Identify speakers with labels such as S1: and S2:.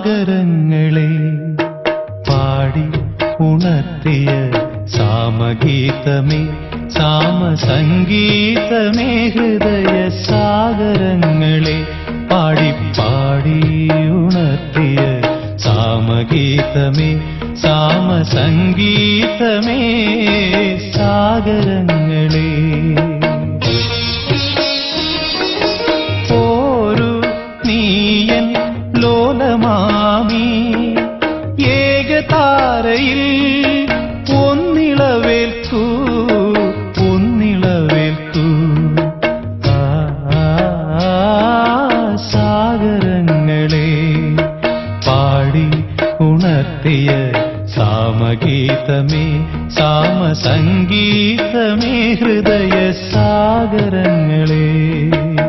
S1: സാഗരങ്ങളെ പാടി ഉണർത്തിയ സാമഗീതമേ സാമസംഗീതമേ ഹൃദയ സാഗരങ്ങളെ പാടി പാടി ഉണർത്തിയ സാമഗീതമേ സാമസംഗീതമേ സാഗരങ്ങളെ പോരു നീയൻ ലോലമാമി ഏകതാരയിൽ ഒന്നിളവേൽക്കൂ ഒന്നിളവേൽക്കൂ ആ, സാഗരങ്ങളെ പാടി ഉണർത്തിയ സാമഗീതമേ സാമസംഗീതമേ ഹൃദയ സാഗരങ്ങളെ